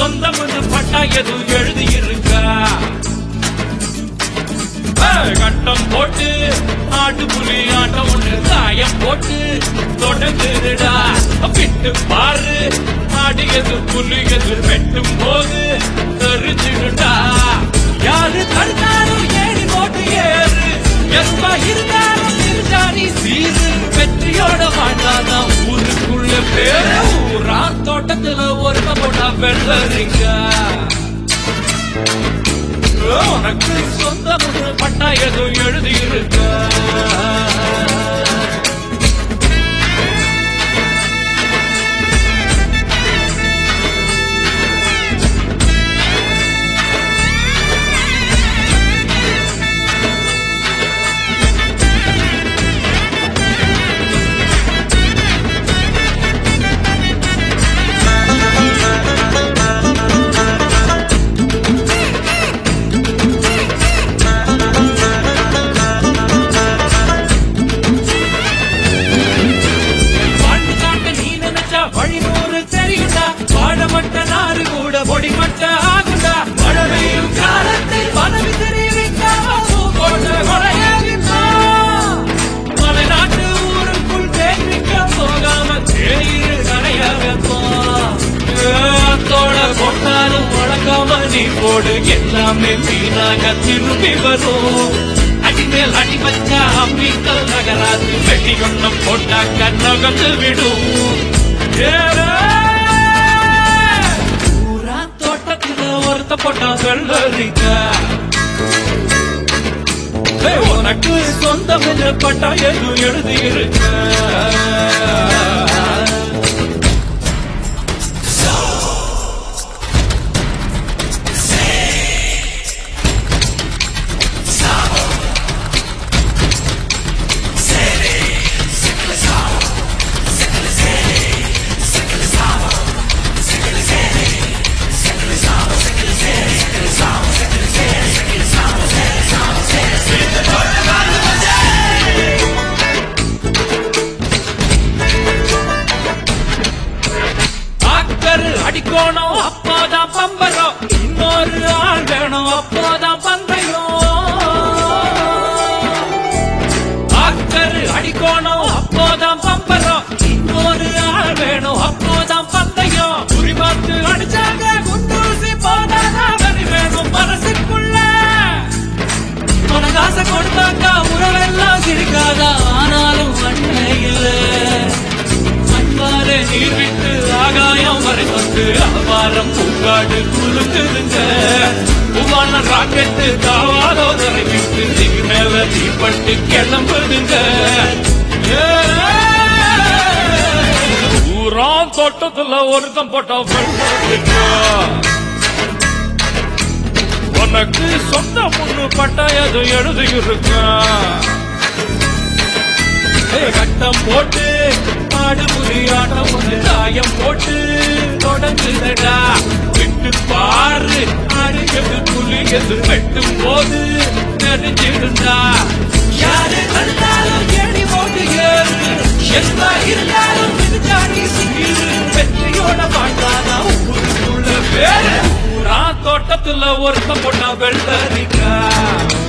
சொந்தம்னு பட்டா எதுவும் எழுதி இருக்கா கட்டம் போட்டு ஆட்டு புலி ஆட்டம் ஒண்ணு சாயம் போட்டு தொடங்குதுடா விட்டு பாரு ஆடியது புலியது வெட்டும் போது தெரிஞ்சிடுடா யாரு தடுத்தாலும் ஏறி போட்டு ஏறு எருமா இருந்தாலும் திருச்சாணி சீரு வெற்றியோட வாழ்ந்தாதான் ஊருக்குள்ள பேரு ஊரா தோட்டத்துல ஒரு போட்டா வெள்ளரிங்க உனக்கு சொந்தம் பட்டா எதுவும் எழுதியிருக்க வாழ்ந்து காட்ட நீ நினைச்சா வழிநூறு தெரியுண்டா வாழமட்ட நாறு கூட பொடிமட்ட ஆகுண்டா மழை பெய்யும் காலத்தில் மனவி தெரிவிக்காம பூங்கோட்ட கொலையாகின்றா மலைநாட்டு ஊருக்குள் தேர்விக்க போகாம தேயிரு கரையாகப்போ அத்தோட கொண்டாலும் வழக்காம நீ போடு எல்லாமே வீணாக திரும்பி வரும் அடிமேல் அடி வச்சா அம்பிக்கல் நகராது வெட்டி ஒண்ணம் போட்டா கண்ணகந்து விடும் ஏலே! ஊரா தோட்டத்துல ஒருத்த போட்டா வெள்ளரிக்கா ஏய், உனக்கு சொந்தம் என்று பட்டா எதுவும் எழுதி இருக்க ஆக்கர் அடிக்கணும் அப்போதான் பம்பரம் இன்னொரு ஆள் வேணும் அப்போதான் பந்தயம் ஆக்கர் அடிக்கணும் அப்போதான் பம்பரம் இன்னொரு ஆள் வேணும் அப்போதான் பந்தயம் குறி பார்த்து அடிச்சாங்க குண்டூசி போனாதான் வரி வேணும் மனசுக்குள்ள மனகாசை கொடுத்தாக்கா உறவெல்லாம் சிரிக்காதா ஆனாலும் அண்ணே இல்லை அன்பாலே நீர் விட்டு ஆகாயம் வரை வந்து அபாரம் பூங்காடு குலுங்குதுங்க உமான ராக்கெட்டு தாவாதோ தரை விட்டு திகு மேல தீப்பட்டு கிளம்புதுங்க ஏ! ஊரா தோட்டத்துல ஒருத்தம் போட்டா வெள்ளரிக்கா. உனக்கு சொந்த முன்னு பட்டாயது எழுதி இருக்கா கட்டம் போட்டு ஆடு புரியாட்டம் ஒன்று தாயம் போட்டு தொடங்குதடா விட்டு பாரு அடிக்கிறது புலியது வெட்டும் போது தெரிஞ்சிருந்தா யாரு கண்டாலும் ஏடி போட்டு ஏறு என்ன இருந்தாலும் இதுதானி சீரு வெற்றியோட வாழ்ந்தானா ஊருக்குள்ள பேரு ஊரா தோட்டத்துல ஒருத்த போட்டா வெள்ளரிக்கா